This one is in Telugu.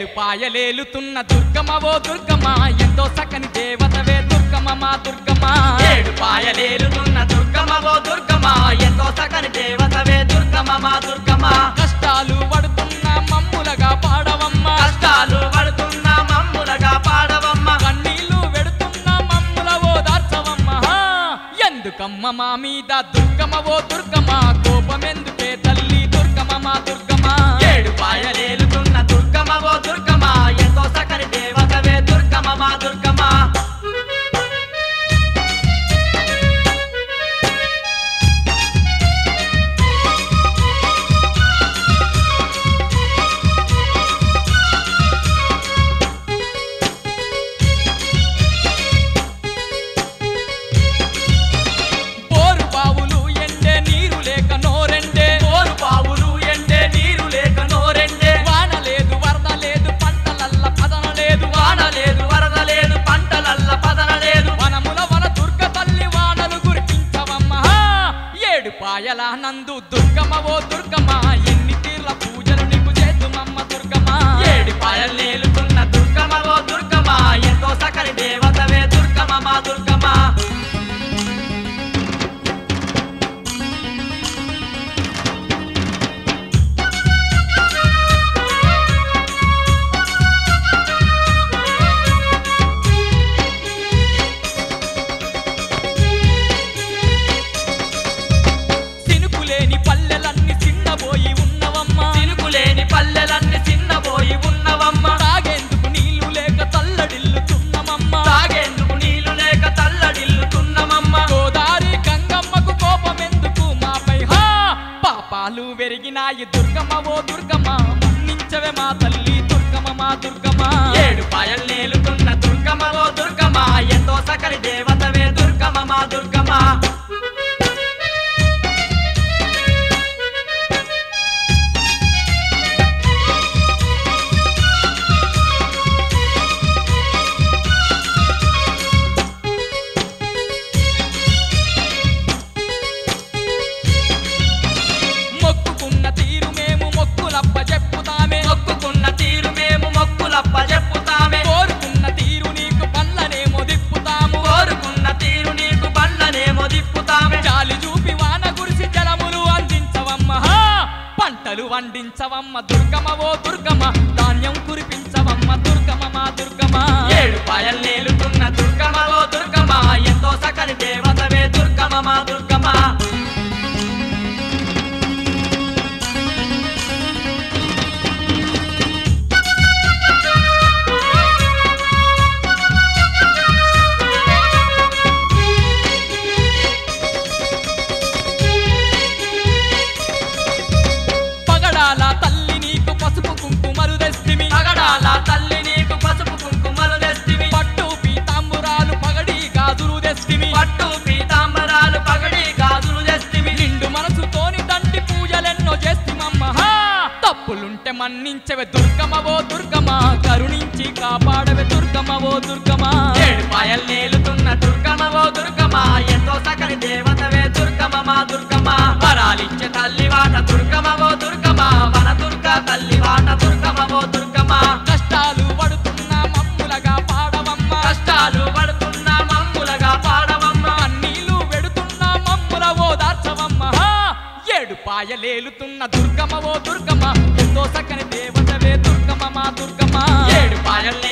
పాయలేలుతున్న దుర్గమ్మ ఓ దుర్గమ్మ ఎంతో సకని దేవతవే దుర్గమ్మ మా దుర్గమ్మ ఏడు పాయలేలుతున్న దుర్గమ్మ ఓ దుర్గమ్మ ఎంతో సకని దేవతవే దుర్గమ్మ మా దుర్గమ్మ కష్టాలు పడుతున్న మమ్ములగా పాడవమ్మ కష్టాలు పడుతున్న మమ్ములగా పాడవమ్మ కన్నీళ్లు వెడుతున్న మమ్ముల ఓ దార్చవమ్మ హా! ఎందుకమ్మ మా మీద దుర్గమ్మ ఓ దుర్గమ్మ కోపమెందుకే తల్లి దుర్గమ్మ మా దుర్గమ్మ ఏడు పాయలేలుతున్న దుర్గమ్మ ఓ దుర్గమ్మ ఎంతో సకని దేవతవే దుర్గమ్మ మా దుర్గమ్మ పోరు బావులు ఎండే నీరు లేక నోరెండే పోరు బావులు ఎండే నీరు లేక నోరెండే వాన లేదు వరద లేదు పంటలల్ల పదన లేదు వాన లేదు వరద లేదు పంటలల్ల పదన లేదు వనముల వన దుర్గ తల్లి వానలు గురిపించవమ్మ హా! ఏడు పాయల నందు దుర్గమ్మ ఓ దుర్గమ్మ ఎన్ని తీర్ల పూజలు నీకు చేద్దుమమ్మ దుర్గమ్మ ఏడు పాయలేలుతున్న దుర్గమ్మ ఓ దుర్గమ్మ ఎంతో సకని దేవతవే దుర్గమ్మ మా దుర్గమ్మ సినుకులేని పల్లెలన్నీ చిన్నబోయి ఉన్నవమ్మ సినుకులేని పల్లెలన్నీ చిన్నబోయి ఉన్నవమ్మ తాగేందుకు నీళ్లు లేక తల్లడిల్లుతున్నమమ్మ తాగేందుకు నీళ్లు లేక తల్లడిల్లుతున్నమమ్మ గోదారి గంగమ్మకు కోపమెందుకు మాపై హా పాపాలు వెరిగినాయి దుర్గమ్మ ఓ దుర్గమ్మ మన్నించవే మా తల్లి దుర్గమ్మ మా దుర్గమ్మ ఏడు పాయలేలుతున్న దుర్గమ్మ ఓ దుర్గమ్మ ఎంతో సకని దేవతవే దుర్గమ్మ మా దుర్గమ్మ మొక్కుకున్న తీరు మేము మొక్కులప్ప చెప్పుతామే మొక్కుకున్న తీరు మేము మొక్కులప్ప చెప్పుతామే కోరుకున్న తీరు నీకు పళ్ళనేమో దిప్పుతాము కోరుకున్న తీరు నీకు బండ్లనేమో దిప్పుతామే జాలి చూపి వాన గురిసి జలములు అందించవమ్మ హా! పంటలు వండించవమ్మ దుర్గమ్మ ఓ దుర్గమ్మ ధాన్యం కురిపించవమ్మ దుర్గమ్మ మా దుర్గమ్మ ఏడు పాయలేలుతున్న దుర్గమ్మ ఓ దుర్గమ్మ ఎంతో సకని దేవతవే దుర్గమ్మ మా దుర్గమ్మ పగడాల తల్లి నీకు పసుపు కుంకుమలు తెస్తిమి పగడాల తల్లి నీకు పసుపు కుంకుమలు తెస్తివి పట్టు పీతాంబురాలు పగడి గాజులు తెస్తిమి పట్టు పీతాంబరాలు పగడి గాజులు తెస్తివి నిండు మనసుతోని దండి పూజలెన్నో చేస్తిమమ్మ హా! తప్పులుంటే మన్నించవే దుర్గమ్మ ఓ దుర్గమ్మ కరుణించి కాపాడవే దుర్గమ్మ ఓ దుర్గమ్మ ఏడు పాయలేలుతున్న దుర్గమ్మ ఓ దుర్గమ్మ ఎంతో సకని దేవతవే దుర్గమ్మ మా దుర్గమ్మ వరాలిచ్చే తల్లి వాట దుర్గమ్మ ఓ దుర్గమ్మ వన దుర్గ తల్లి వాట దుర్గమ్మ ఓ దుర్గమ్మ కష్టాలు పడుతున్న మమ్ములగా పాడవమ్మ కష్టాలు పడుతున్న మమ్ములగా పాడవమ్మ కన్నీళ్లు వెడుతున్న మమ్ముల ఓ దార్చవమ్మ హా! ఏడు పాయలేలుతున్న దుర్గమ్మ ఓ దుర్గమ్మ ఎంతో సకని దేవతవే దుర్గమ్మ మా దుర్గమ్మ ఏడు పాయల్ని